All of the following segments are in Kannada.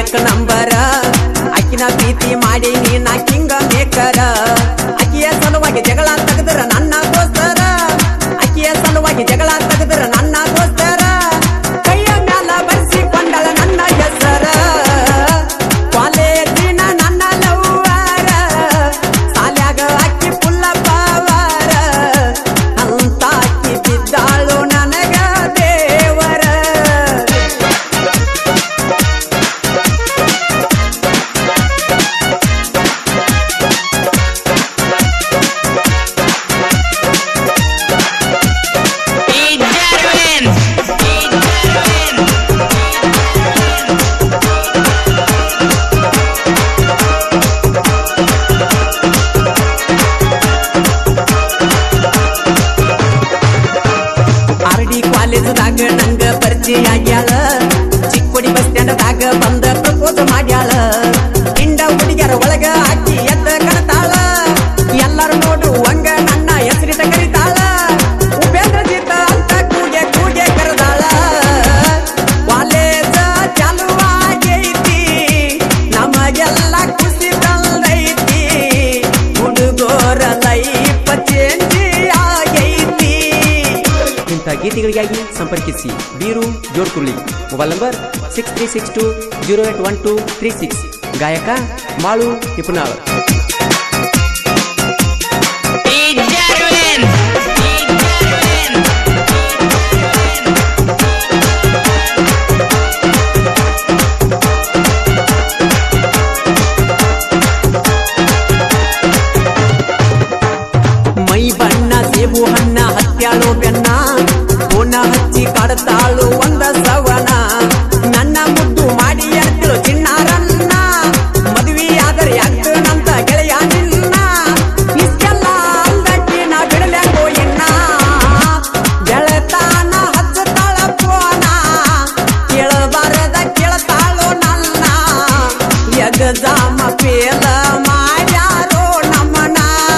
ಏಕ ನಂಬರ ಅಕ್ಕಿನ ಪ್ರೀತಿ ಮಾಡಿ ನೀನ ಕಿಂಗ ಮೇಕರ ಅಕ್ಕಿಯ ಸಲುವಾಗಿ ಜಗಳ ತೆಗೆದ್ರ ನನ್ನ ದೋಸ್ತರ ಅಕ್ಕಿಯ ಸಲುವಾಗಿ ಜಗಳ ತೆಗೆದ್ರ ನನ್ನ ದೋಸ್ತರ ಕೈಯ ಮ್ಯಾಲ ಬರ್ಸಿಕೊಂಡಳ ನನ್ನ ಹೆಸರ ಕಾಲೇಜಿನ ನನ್ನ ಲವ್ವಾರ ಸಾಲ್ಯಾಗ ಅಕ್ಕಿ ಪುಲ್ಲ ಪಾವಾರ ಅಂತ ಅಕ್ಕಿ ಬಿದ್ದಾಳು ನನಗ ದೇವರ ಆರ್ ಡಿ ಕಾಲೇಜದಾಗ ನಂಗ ಪರಿಚಯ ಆಗ್ಯಾಳ ಚಿಕ್ಕೋಡಿ ಬಸ್ ಸ್ಟ್ಯಾಂಡ್ದಾಗ ಬಂದ ಪ್ರಪೋಸ್ ಮಾಡ್ಯಾಳ ಹಿಂಡ ಹುಡುಗ್ಯಾರ ಒಳಗ ಹಾಕಿ ಎದ್ದ ಕಣತಾಳ ಎಲ್ಲಾರು ನೋಡು ಹಂಗ ನನ್ನ ಹೆಸರಿತ ಕರಿತಾಳ ಉಪೇಂದ್ರ ಜೀತ ಅಂತ ಕೂಗೆ ಕೂಗೆ ಕರೆದಾಳ ಕಾಲೇಜ ಚಾಲುವಾಗೈತಿ ನಮಗೆಲ್ಲ ಖುಷಿ ತಂದೈತಿ ಹುಡುಗೋರ ಲೈಫ್ ಚೇಂಜ್ ಆಗೈತಿ ಇಂಥ ಗೀತೆಗಳಿಗಾಗಿ ಸಂಪರ್ಕಿಸಿ Beeru Jodkurli mobile number six three six two zero eight one two three six ಗಾಯಕ ಮಾಳು ತಿಪ್ಪನಾಳ್ ಮೈ ಬಣ್ಣ ಸೇಬು ಹಣ್ಣ ಹತ್ಯಾಳು ಬೆನ್ನ ಪುನ ಹಚ್ಚಿ ಕಾಡ್ತಾಳು ಒಂದ ಸವನ ನನ್ನ ಮುದ್ದು ಮಾಡಿ ಎಡ್ತಿಳು ಚಿಣ್ಣಾರನ್ನ ಮದುವೆ ಆದರೆ ಆಗ್ತನಂತ ಗೆಳೆಯ ನಿನ್ನ ಇಷ್ಟೆಲ್ಲ ಅಂದಕ್ಕೆ ನಾ ಬಿಡಲೆಂಗೋ ಇನ್ನ ಗೆಳತಾನ ಹಚ್ಚತಾಳ ಪೋನ ಕೇಳಬಾರದ ಕೇಳ್ತಾಳೋ ನನ್ನ ಯಗಜಾಮ ಪೇಲ ಮಾಡ್ಯಾರೋ ನಮ್ಮನ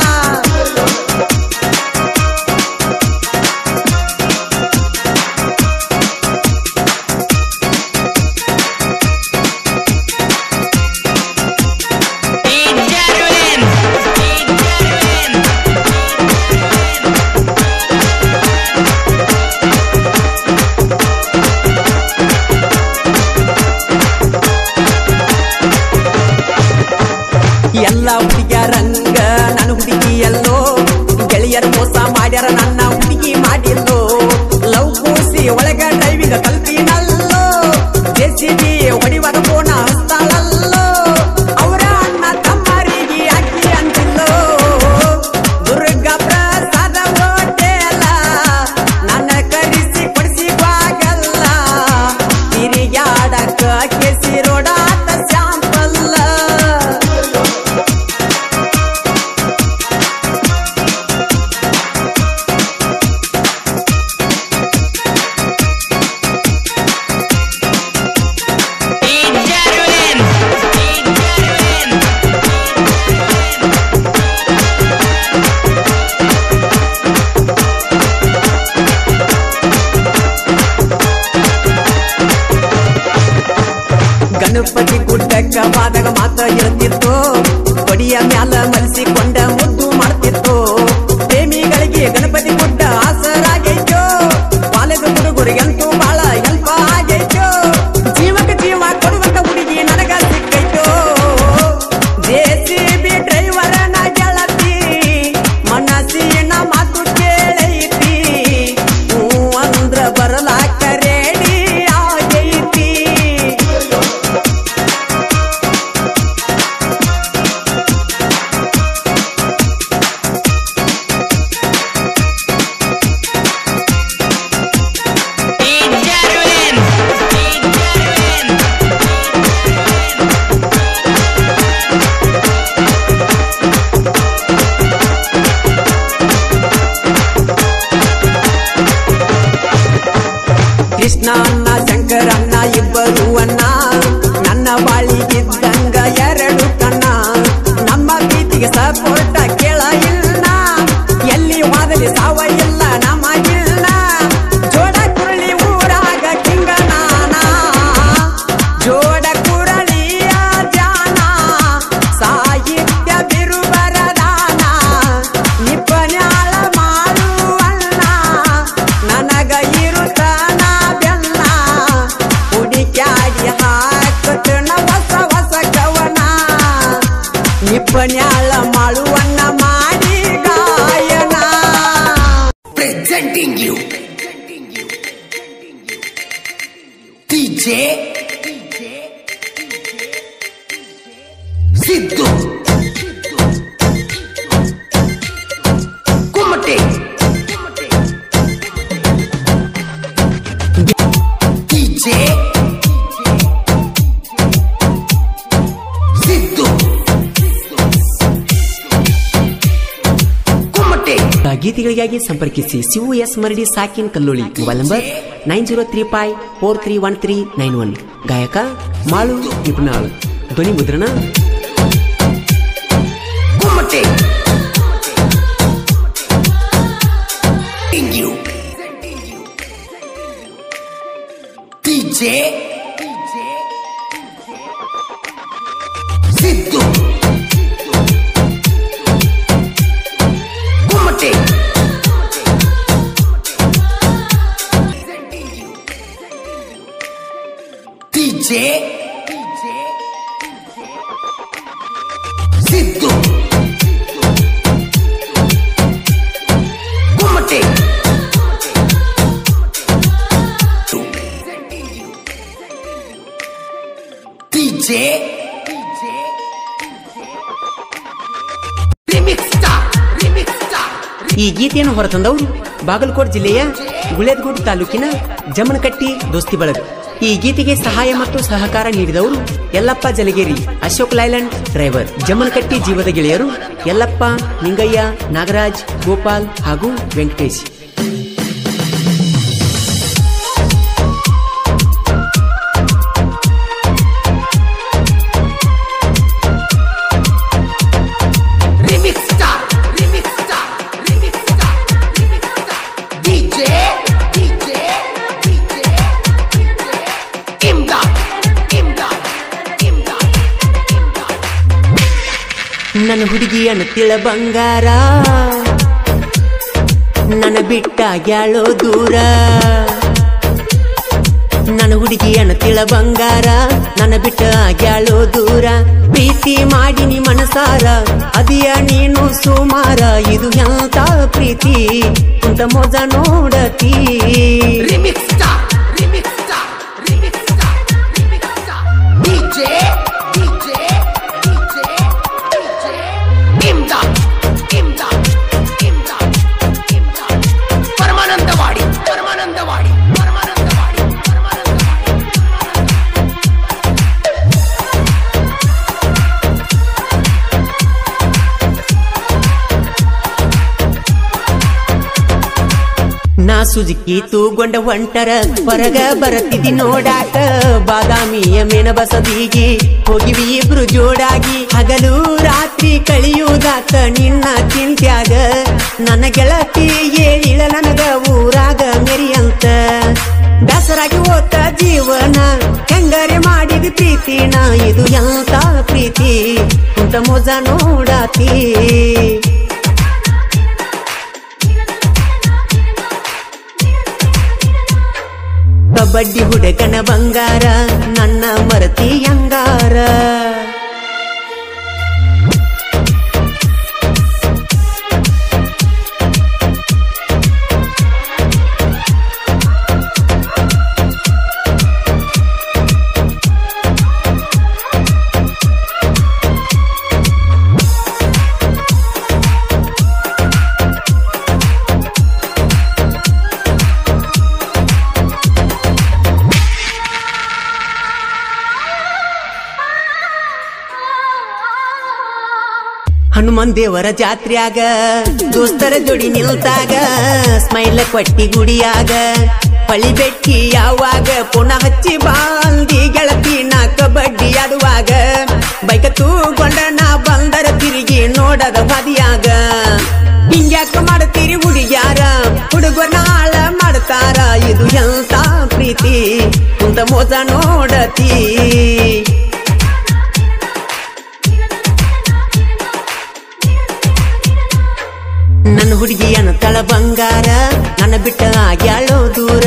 ಎಲ್ಲ ಹುಡುಗಿಯರಂಗ ನನ್ನ ಹುಡುಗಿ ಎಲ್ಲೋ ಗೆಳೆಯರ ಮೋಸ ಮಾಡ್ಯಾರ ನನ್ನ ಹುಡುಗಿ ಮಾಡಿಲ್ಲೋ ಲವ್ ಕೂಸಿ ಒಳಗ ಡ್ರೈವಿಂಗ್ ಕಲ್ತಿನಲ್ಲೋ ಜೆಸಿಬಿ ಹೊಡಿವಾಗ ಫೋನ ಹಸ್ತಾಳಲ್ಲೋ ಅವರ ಅಣ್ಣ ತಮ್ಮರಿಗೆ ಅಕ್ಕಿ ಅಂತಿಲ್ಲೋ ದುರ್ಗಾ ಪ್ರಸಾದ ಹೋಟೆಲ ನನ್ನ ಕರಿಸಿ ಕೊಡಿಸಿ ಬಾಗಲ್ಲ ತಿರುಗಾಡಕ ಕೆಸಿರೋಡಾತ ಶಾಂಪಲ್ಲ ಗಣಪತಿ ಗುಡ್ಡಕ್ಕ ಬಾದಾಗ ಮಾತ ಇರುತ್ತಿತ್ತು ಕೊಡಿಯ ಮ್ಯಾಲ ಮಲಸಿಕೊಂಡ ಮುದ್ದು ಮಾಡ್ತಿತ್ತು ಪ್ರೇಮಿಗಳಿಗೆ ಗಣಪತಿ ಗುಡ್ಡ ಆಸರಾಗೈತೋ ಕಾಲೇಜು ಹುಡುಗರಿಗಂತೂ ಬಹಳ ಹೆಲ್ಪ ಆಗೈತೋ ಜೀವಕ್ಕೆ ಜೀವ ಕೊಡುವಂತ ಹುಡುಗಿ ನನಗ ಸಿಕ್ಕೈತೋ ಜೆಸಿಬಿ ಡ್ರೈವರನ ಗೆಳತಿ ಮನಸ್ಸಿನ ಮಾತು ಕೇಳೈತಿ ಹೂ ಅಂದ್ರ ಬರಲಾಕ ರೆಡಿ ಆಗೈತಿ ಪನ್ಯಾಳ ಮಾಳುವನ್ನ ಮಾಡಿ ಗಾಯನ presenting you DJ Siddu Kumate DJ Siddu Kumate ಗೀತೆಗಳಿಗಾಗಿ ಸಂಪರ್ಕಿಸಿ ಶಿವು ಎಸ್ ಮರಡಿ ಸಾಕಿನ್ Kalloli mobile number nine zero three five four three one three nine one ಗಾಯಕ ಮಾಳು ನಿಪುಣಾಳ್ ಧ್ವನಿ ಮುದ್ರಣ Kumate. In you. DJ. Siddu. Kumate. DJ. Siddu. Kumate. DJ. Remix star. Remix star. ಈ ಗೀತೆಯನ್ನು ಹೊರತಂದವರು ಬಾಗಲಕೋಟ್ ಜಿಲ್ಲೆಯ ಗುಳೇದಗೋಡು ತಾಲೂಕಿನ ಜಮನಕಟ್ಟಿ ದೋಸ್ತಿ ಬಳಗ ಈ ಗೀತೆಗೆ ಸಹಾಯ ಮತ್ತು ಸಹಕಾರ ನೀಡಿದವರು ಯಲ್ಲಪ್ಪ ಜಲಗೇರಿ ಅಶೋಕ್ ಲೈಲ್ಯಾಂಡ್ ಡ್ರೈವರ್ ಜಮನಕಟ್ಟಿ ಜೀವದ ಗೆಳೆಯರು ಯಲ್ಲಪ್ಪ ನಿಂಗಯ್ಯ ನಾಗರಾಜ್ ಗೋಪಾಲ್ ಹಾಗೂ Venkatesh Remix star. Remix star. Remix star. Remix star. DJ. DJ. DJ. Imdad. Imdad. Imdad. Imdad. ನನ್ನ ಹುಡುಗಿಯನ್ನು ತಿಳ ಬಂಗಾರ ನನ್ನ ಬಿಟ್ಟ ಗ್ಯಾಳೋ ದೂರ ನನ್ನ ಹುಡುಗಿಯನ್ನು ತಿಳ ಬಂಗಾರ ನನ್ನ ಬಿಟ್ಟ ಗ್ಯಾಳೋ ದೂರ ಪ್ರೀತಿ ಮಾಡಿನಿ ಮನಸಾರ ಅದಿಯ ನೀನು ಸುಮಾರ ಇದು ಎಂತ ಪ್ರೀತಿ ಅಂತ ಮೊಜ ನೋಡತಿ Remix star. Remix star. Remix star. Remix star. DJ. DJ. DJ. DJ. Imdad. Imdad. Imdad. Imdad. Paramanandawadi Paramanandawadi Paramanandawadi Paramanandawadi ನಾ ಸುಜುಕಿ ತೂಗೊಂಡ ಹೊಂಟರ ಹೊರಗ ಬರತಿದಿ ನೋಡಾಕ ಬಾದಾಮಿಯ ಮೇನ ಬಸದಿಗಿ ಹೋಗಿವಿ ಇಬ್ರು ಜೋಡಾಗಿ ಹಗಲು ರಾತ್ರಿ ಕಳಿಯುವುದಾತ ನಿನ್ನ ಚಿಂತ್ಯಾಗ ನನ್ನ ಗೆಳತಿ ಹೇಳಿಳ ನನಗ ಊರಾಗ ಮೆರಿಯಂತ ದಸರಾಗಿ ಹೋತ ಜೀವನ ಹೆಂಗರೆ ಮಾಡಿದ ಪ್ರೀತಿನ ಇದು ಎಂತ ಪ್ರೀತಿ ಅಂತ ಮೊಜ ನೋಡಾತಿ ಕಬಡ್ಡಿ ಹುಡುಗನ ಬಂಗಾರ ನನ್ನ ಮರತಿ ಅಂಗಾರ ಹನುಮನ್ ದೇವರ ಜಾತ್ರ್ಯಾಗ ದೋಸ್ತರ ಜೋಡಿ ನಿಲ್ತಾಗ ಸ್ಮೈಲ್ ಕೊಟ್ಟಿ ಗುಡಿಯಾಗ ಪಳಿ ಬೆಟ್ಟಿ ಯಾವಾಗ ಪುನಃ ಹಚ್ಚಿ ಬಾಂದಿ ಗೆಳತಿ ನಾ ಕಬಡ್ಡಿ ಆಡುವಾಗ ಬೈಕ ತೂಗೊಂಡ ನಾ ಬಂದರ ತಿರುಗಿ ನೋಡದ ಮದಿಯಾಗ ಹಿಂಗ್ಯಾಕ ಮಾಡ್ತೀರಿ ಹುಡುಗ್ಯಾರ ಹುಡುಗನ ಹಾಳ ಮಾಡ್ತಾರ ಇದು ಎಂತ ಪ್ರೀತಿ ಕುಂತ ಮೋಸ ನೋಡತಿ ನನ್ನ ಹುಡುಗಿಯನ ತಳ ಬಂಗಾರ ನನ್ನ ಬಿಟ್ಟ ಆಗ್ಯಾಳೋ ದೂರ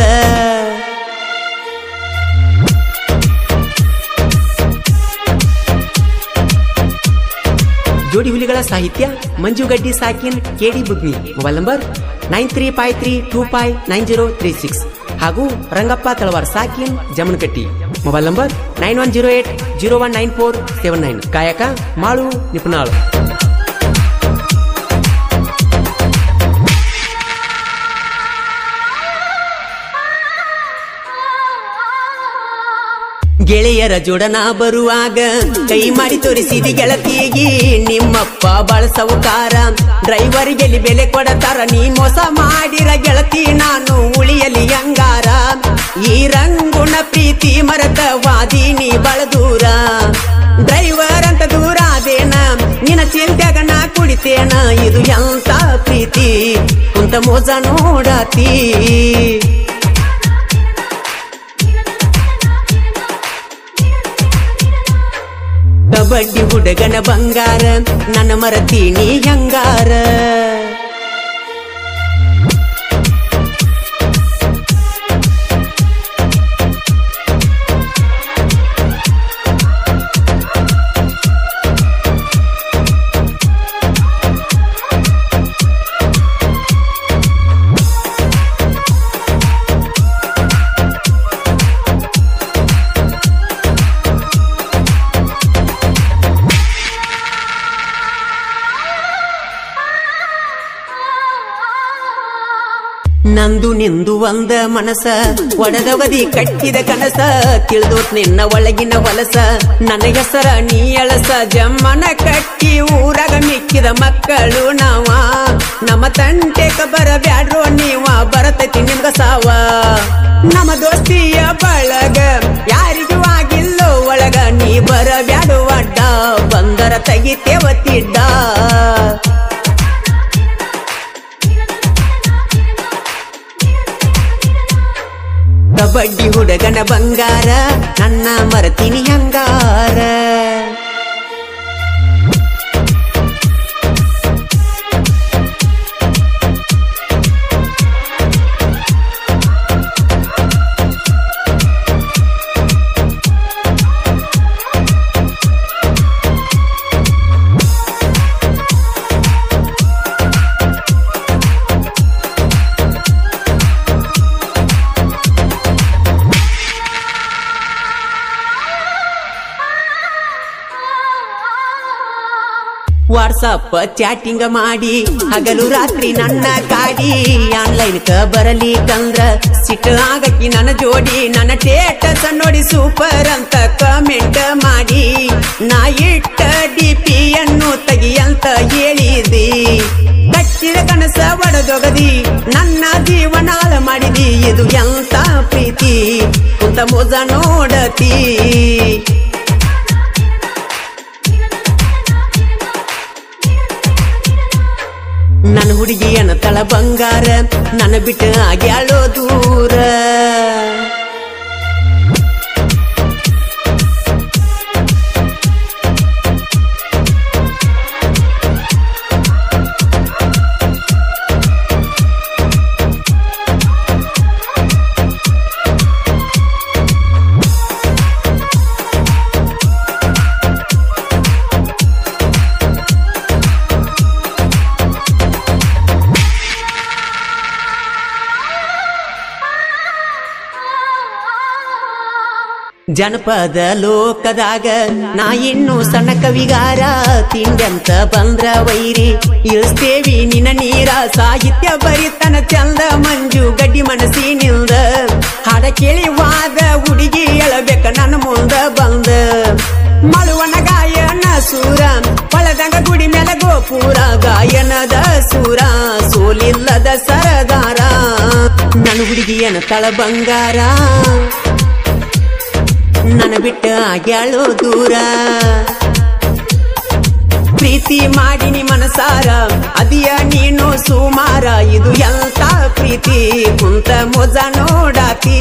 ಜೋಡಿ ಜೋಡಿ ಹುಲಿಗಳ ಸಾಹಿತ್ಯ ಮಂಜುಗಡ್ಡಿ ಸಾಕಿನ್ Kedi Bugni mobile number nine three five three two five nine zero three six ಹಾಗೂ ರಂಗಪ್ಪ ತಳವಾರ್ ಸಾಕಿನ್ Jamanakatti mobile number nine one zero eight zero one nine four seven nine ಕಾಯಕ ಮಾಳು ನಿಪುಣಾಳು ಗೆಳೆಯರ ಜೋಡನ ಬರುವಾಗ ಕೈ ಮಾಡಿ ತೋರಿಸಿದಿ ಗೆಳತಿಗಿ ನಿಮ್ಮಪ್ಪ ಬಳಸವುಕಾರ ಡ್ರೈವರ್ ಗೆಲಿ ಬೆಲೆ ಕೊಡತಾರ ನೀ ಮೋಸ ಮಾಡಿರ ಗೆಳತಿ ನಾನು ಉಳಿಯಲಿ ಹಂಗಾರ ಈ ರಂಗುಣ ಪ್ರೀತಿ ಮರತ ವಾದಿನಿ ಬಳದೂರ ಡ್ರೈವರ್ ಅಂತ ದೂರ ಅದೇನ ನಿನ್ನ ಚಿಂತ್ಯಾಗ ನಾ ಕುಡಿತೇನ ಇದು ಎಂತ ಪ್ರೀತಿ ಕುಂತ ಮೋಸ ನೋಡತಿ ಕಬಡ್ಡಿ ಹುಡುಗನ ಬಂಗಾರ ನನ್ನ ಮರತೀನಿ ಹಂಗಾರ ನಂದು ನಿಂದು ಒಂದ ಮನಸ ಒಡದವದಿ ಕಟ್ಟಿದ ಕನಸ ತಿಳಿದೋತ್ ನಿನ್ನ ಒಳಗಿನ ಹೊಲಸ ನನ್ನ ಹೆಸರ ನೀ ಎಳಸ ಜಮ್ಮನ ಕಟ್ಟಿ ಊರಾಗ ಮಿಕ್ಕಿದ ಮಕ್ಕಳು ನಾವ ನಮ್ಮ ತಂಟೆಕ ಬರಬ್ಯಾಡ್ರೋ ನೀವ ಬರತೈತಿ ನಿಮ್ಗ ಸಾವ ನಮ್ಮ ದೋಸ್ತಿಯ ಬಳಗ ಯಾರಿಗೂ ಆಗಿಲ್ಲೋ ಒಳಗ ನೀ ಬರಬ್ಯಾಡು ಅಡ್ಡ ಬಂದರ ತೆಗಿತೇವ ತಿಡ್ಡ ಕಬಡ್ಡಿ ಹುಡುಗನ ಬಂಗಾರ ನನ್ನ ಮರತೀನಿ ಹಂಗಾರ ವಾಟ್ಸಪ್ ಚಾಟಿಂಗ್ ಮಾಡಿ ಹಗಲು ರಾತ್ರಿ ನನ್ನ ಕಾಡಿ ಆನ್ಲೈನ್ ಕ ಬರಲಿ ಕಂದ್ರ ಸಿಟ್ಟು ಆಗಕ್ಕಿ ನನ್ನ ಜೋಡಿ ನನ್ನ ಟೇಟಸ್ ನೋಡಿ ಸೂಪರ್ ಅಂತ ಕಮೆಂಟ್ ಮಾಡಿ ನಾ ಇಟ್ಟ ಡಿ ಪಿಯನ್ನು ತೆಗಿಯಂತ ಹೇಳಿದಿ ಕಚ್ಚಿದ ಕನಸ ಒಡದೊಗದಿ ನನ್ನ ಜೀವನ ಹಾಳು ಮಾಡಿದಿ ಇದು ಎಂತ ಪ್ರೀತಿ ಕುಂತ ಮೋಜ ನೋಡತಿ ನನ್ನ ಹುಡುಗಿಯನ ತಳ ಬಂಗಾರ ನನ್ನ ಬಿಟ್ಟು ಆಗ್ಯಾಳೋ ದೂರ ಜನಪದ ಲೋಕದಾಗ ನಾ ಇನ್ನು ಸಣ್ಣ ಕವಿಗಾರ ತಿಂಡಂತ ಬಂದ್ರ ವೈರಿ ಇಳಿಸ್ತೇವಿ ನಿನ್ನ ನೀರ ಸಾಹಿತ್ಯ ಬರಿತನ ಚಂದ ಮಂಜು ಗಡ್ಡಿ ಮನಸ್ಸಿನಿಂದ ಹಾಡ ಕೇಳಿ ವಾದ ಹುಡುಗಿ ಎಳಬೇಕ ನನ್ನ ಮುಂದ ಬಂದ ಮಳುವನ ಗಾಯನ ಸೂರ ಪಳದಂಗ ಗುಡಿ ಮೇಲೆ ಗೋಪುರ ಗಾಯನದ ಸೂರ ಸೋಲಿಲ್ಲದ ಸರದಾರ ನನ್ನ ಹುಡುಗಿಯನ ತಳ ಬಂಗಾರ ನನ್ನ ಬಿಟ್ಟ ಆಗ್ಯಾಳೋ ದೂರ ಪ್ರೀತಿ ಮಾಡಿನಿ ಮನಸಾರ ಅದಿಯ ನೀನು ಸುಮಾರ ಇದು ಎಂತ ಪ್ರೀತಿ ಕುಂತ ಮೊಜ ನೋಡಾತಿ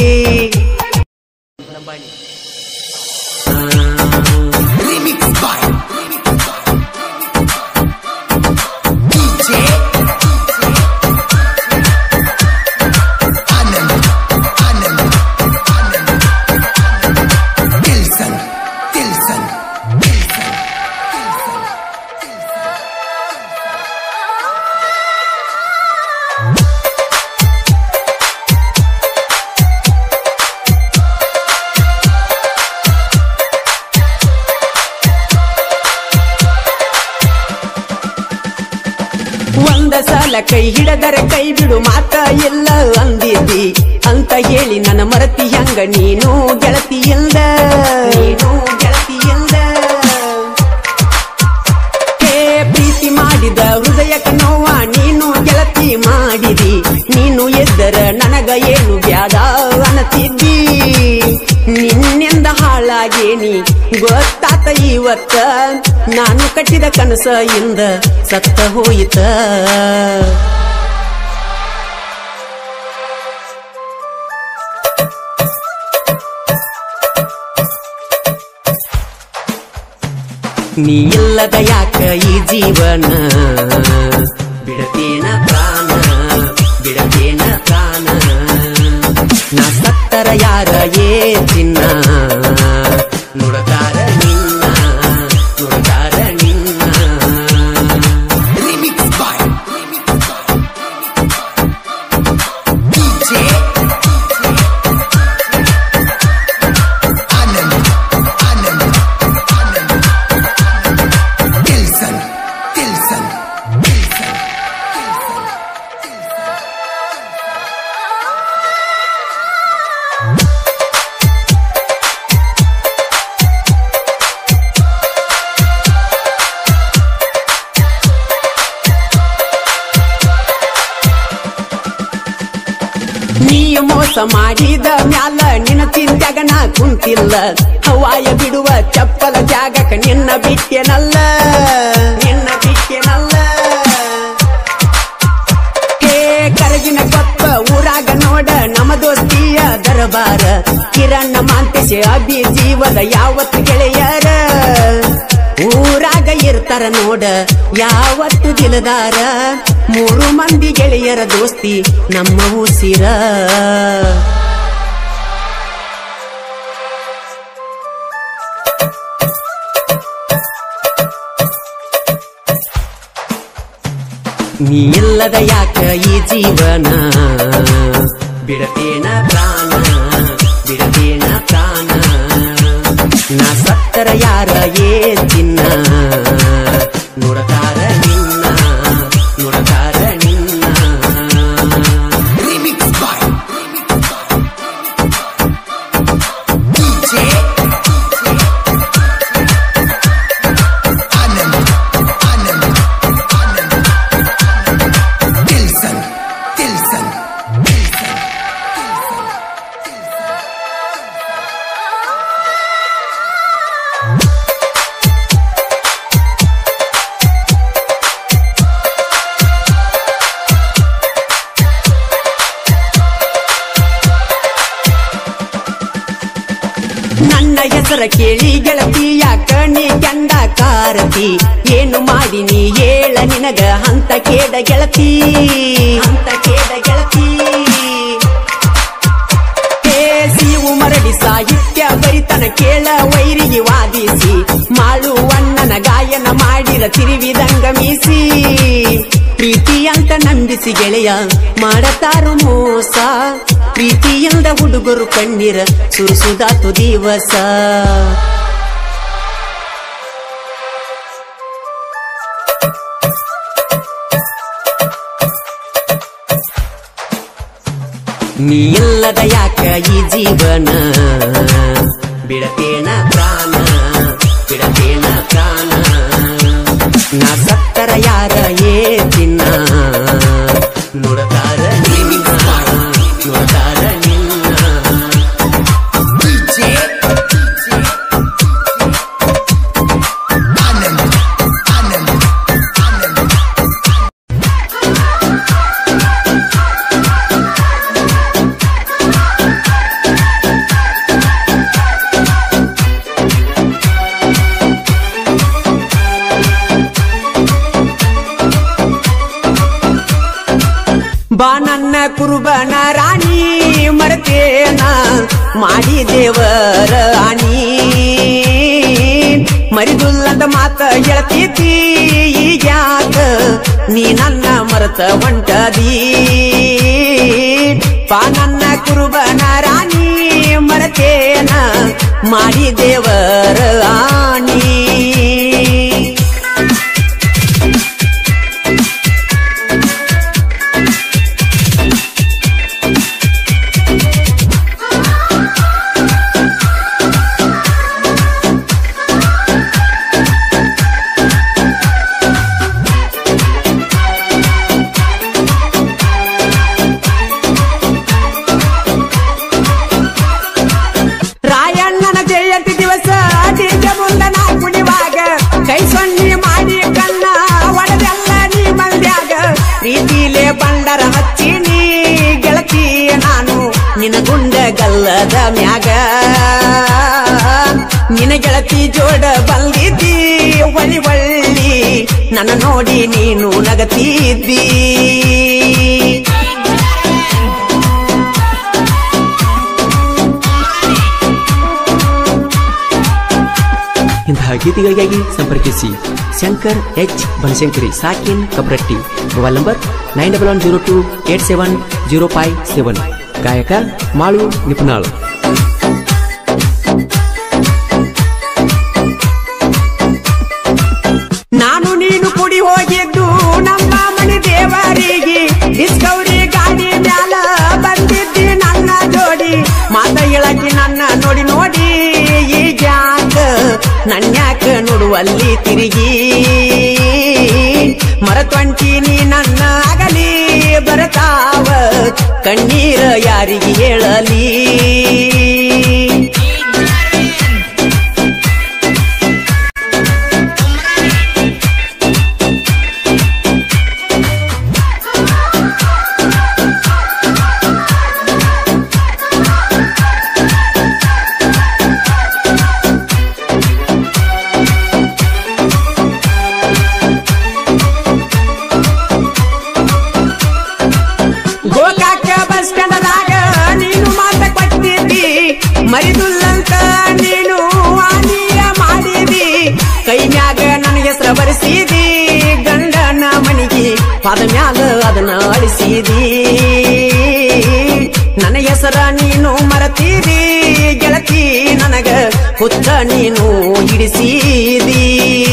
Remix by DJ Anand Anand Anand Tilson Tilson Tilson Tilson ಒಂದ ಸಲ ಕೈ ಹಿಡದರೆ ಕೈ ಬಿಡು ಮಾತ ಇಲ್ಲ ಅಂದಿದ್ದಿ ಅಂತ ಹೇಳಿ ನನ್ನ ಮರತಿ ಹಂಗ ನೀನು ಗೆಳತಿ ಇಲ್ದ ನೀನು ಗೆಳತಿ ಇಲ್ದ ಹೇ ಪ್ರೀತಿ ಮಾಡಿದ ಹೃದಯಕ ನೋವ ನೀನು ಗೆಳತಿ ಮಾಡಿದಿ ನೀನು ಎದ್ದರ ನನಗ ಏನು ಬ್ಯಾಡ ಅನ್ನತಿದ್ದಿ ನಿನ್ನಿಂದ ಹಾಳಾಗೇನಿ ಗೊತ್ತಾತ ಇವತ್ತ ನಾನು ಕಟ್ಟಿದ ಕನಸ ಇಂದ ಸತ್ತ ಹೋಯಿತ ನೀ ಇಲ್ಲದ ಯಾಕ ಈ ಜೀವನ ಬಿಡತೇನ ಪ್ರಾಣ ಬಿಡತೇನ ಪ್ರಾಣ ನಾ ಸತ್ತರ ಯಾರ ಏ ಚಿನ್ನ ನುಡತಾರ ನಿನ್ನ ನುಡತಾರ ನಿನ್ನ Remix by DJ Anand Anand Anand Tilson Tilson Tilson ನೀ ಮೋಸ ಮಾಡಿದ ಮ್ಯಾಲ ನಿನ್ನ ಚಿಂತ್ಯಾಗ ನಾ ಕುಂತಿಲ್ಲ ಹವಾಯ ಬಿಡುವ ಚಪ್ಪಲ ಜಾಗಕ ನಿನ್ನ ಬಿಟ್ಟೆನಲ್ಲ ನಿನ್ನ ಬಿಟ್ಟೆನಲ್ಲ ಹೇ ಕರಗಿನ ಕೊಪ್ಪ ಊರಾಗ ನೋಡ ನಮ್ಮ ದೋಸ್ತಿಯ ದರಬಾರ ಕಿರಣ್ಣ ಮಾಂತೇಶ ಅಭಿ ಜೀವದ ಯಾವತ್ತು ಗೆಳೆಯರ ಊರಾಗ ಇರ್ತಾರ ನೋಡ ಯಾವತ್ತು ದಿಲದಾರ ಮೂರು ಮಂದಿ ಗೆಳೆಯರ ದೋಸ್ತಿ ನಮ್ಮ ಉಸಿರ ನೀ ಇಲ್ಲದ ಯಾಕ ಈ ಜೀವನ ಬಿಡತೇನ ಪ್ರಾಣ ಬಿಡತೇನ ಪ್ರಾಣ ನಾ ಸತ್ತರ ಯಾರ ಏ ಚಿನ್ನ ನೋಡತಾರ ನಿನ್ನ ನೋಡತಾರ ನಿನ್ನ Remix by DJ Anand Anand Anand Tilson Tilson Tilson ನನ್ನ ಹೆಸರ ಕೇಳಿ ಗೆಳತಿ ಯಾಕ ನೀ ಕೆಂಡ ಕಾರತಿ ಏನು ಮಾಡಿ ನೀ ಹೇಳ ನಿನಗ ಹಂತ ಕೇಡ ಗೆಳತಿ ಹಂತ ಕೇಡ ಗೆಳತಿ ಹೇ ಸಿವು ಮರಡಿ ಸಾಹಿತ್ಯ ಬರಿತನ ಕೇಳ ವೈರಿಗೆ ವಾದಿಸಿ ಮಾಳುವಣ್ಣನ ಗಾಯನ ಮಾಡಿರ ತಿರುವಿದಂಗ ಮೀಸಿ ಪ್ರೀತಿ ಅಂತ ನಂಬಿಸಿ ಗೆಳೆಯ ಮಾಡತಾರು ಮೋಸ ಪ್ರೀತಿಯಿಂದ ಹುಡುಗರು ಕಣ್ಣೀರ ಸುರಿಸುದಾತು ದಿವಸ ನೀ ಇಲ್ಲದ ಯಾಕ ಈ ಜೀವನ ಬಿಡತೇನ ಪ್ರಾಣ ಬಿಡತೇನ ಪ್ರಾಣ ನಾ ಸತ್ತರ ಯಾರ ಏ ಚಿನ್ನ ನೋಡತಾರ ನಿನ್ನ ನೋಡತಾರ ನಿನ್ನ DJ Anand Anand Anand ಬಾ ನನ್ನ ಕುರುಬನ ರಾಣಿ ಮರತೇನ ಮಾಡಿ ದೇವರ ಆಣಿ ಮರಿದುಲ್ಲದ ಮಾತ ಹೇಳ್ತೀತಿ ಈಗ್ಯಾಕ ನೀ ನನ್ನ ಮರತ ಹೊಂಟದಿ ಬಾ ನನ್ನ ಕುರುಬನ ರಾಣಿ ಮರತೇನ ಮಾಡಿ ದೇವರ ಆಣಿ ಇಲ್ಲದ ಮ್ಯಾಗ ನಿನ ಗೆಳತಿ ಜೋಡ ಬಂದಿದ್ದಿ ಒಳಿ ಒಳ್ಳಿ ನನ್ನ ನೋಡಿ ನೀನು ನಗತಿದ್ದಿ ಇಂತಹ ಗೀತೆಗಳಿಗಾಗಿ ಸಂಪರ್ಕಿಸಿ ಶಂಕರ್ ಎಚ್ ಬನಶಂಕರಿ ಸಾಕಿನ್ Kabratti mobile number nine double one zero two eight seven zero five seven ಗಾಯಕ ಮಾಳು ನಿಪುಣಾಳು ನಾನು ನೀನು ಕುಡಿ ಹೋಗಿದ್ದು ನಮ್ಮ ಮನೆ ದೇವರಿಗೆ ಡಿಸ್ಕವರಿ ಗಾಡಿ ಮ್ಯಾಲ ಬಂದಿದ್ದಿ ನನ್ನ ಜೋಡಿ ಮಾತ ಹೇಳಕ್ಕೆ ನನ್ನ ನೋಡಿ ನೋಡಿ ಈಗ್ಯಾಕ ನನ್ಯಾಕ ನೋಡುವಲ್ಲಿ ತಿರುಗಿ ಮರತೊಂಟಿನಿ ನನ್ನ ಆಗಲಿ ಬರತಾವ ಕಣ್ಣೀರ ಯಾರಿಗೆ ಹೇಳಲಿ ಗೋಕಾಕ ಬಸ್ ಸ್ಟ್ಯಾಂಡದಾಗ ನೀನು ಮಾತ ಕೊಟ್ಟಿದ್ದಿ ಮರಿದುಲ್ಲಂತ ನೀನು ಆನಿಯ ಮಾಡಿದಿ ಕೈ ಮ್ಯಾಗ ನನ್ನ ಹೆಸರ ಬರೆಸಿದಿ ಗಂಡನ ಮನಿಗೆ ಪಾದ ಮ್ಯಾಲ ಅದನ್ನ ಅಳಿಸಿದಿ ನನ್ನ ಹೆಸರ ನೀನು ಮರತೀದಿ ಗೆಳತಿ ನನಗ ಹುಚ್ಚ ನೀನು ಹಿಡಿಸಿದಿ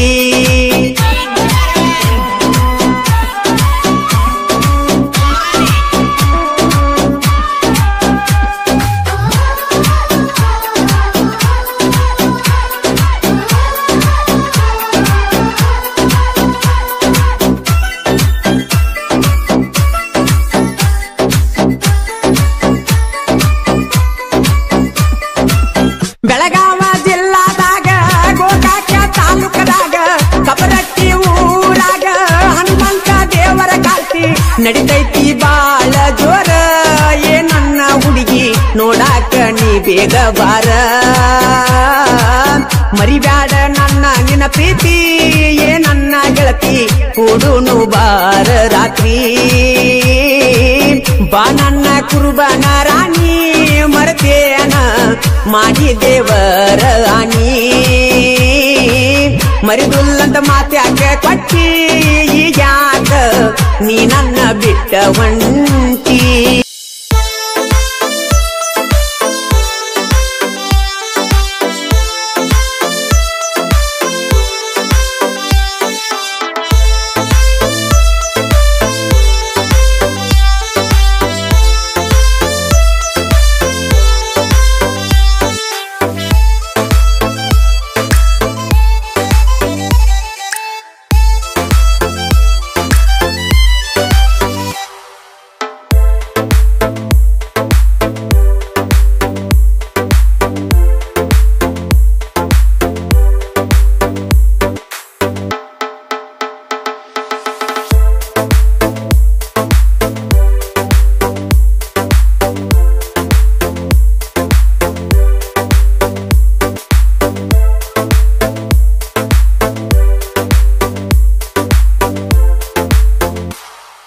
ಬೆಳಗಾವ ಜಿಲ್ಲಾದಾಗ ಗೋಕಾಕ ತಾಲೂಕದಾಗ ಕಬರಟ್ಟಿ ಊರಾಗ ಹನುಮಂತ ದೇವರ ಕಾಲ್ತಿ ನಡಿತೈತಿ ಬಾಳ ಜೋರ ಏ ನನ್ನ ಹುಡುಗಿ ನೋಡಾಕ ನೀ ಬೇಗ ಬಾರ ಮರಿಬ್ಯಾಡ ನನ್ನ ನಿನ್ನ ಪ್ರೀತಿ ಏ ನನ್ನ ಗೆಳತಿ ಕೂಡುನು ಬಾರ ರಾತ್ರಿ ಬಾ ನನ್ನ ಕುರುಬನ ರಾಣಿ ಮರತೇನ ಮಾಡಿ ದೇವರ ಆನಿ ಮರಿದುಲ್ಲಂತ ಮಾತ್ಯಾಕ ಕೊಟ್ಟಿ ಈಗ್ಯಾಕ ನೀ ನನ್ನ ಬಿಟ್ಟ ಹೊಂಟಿ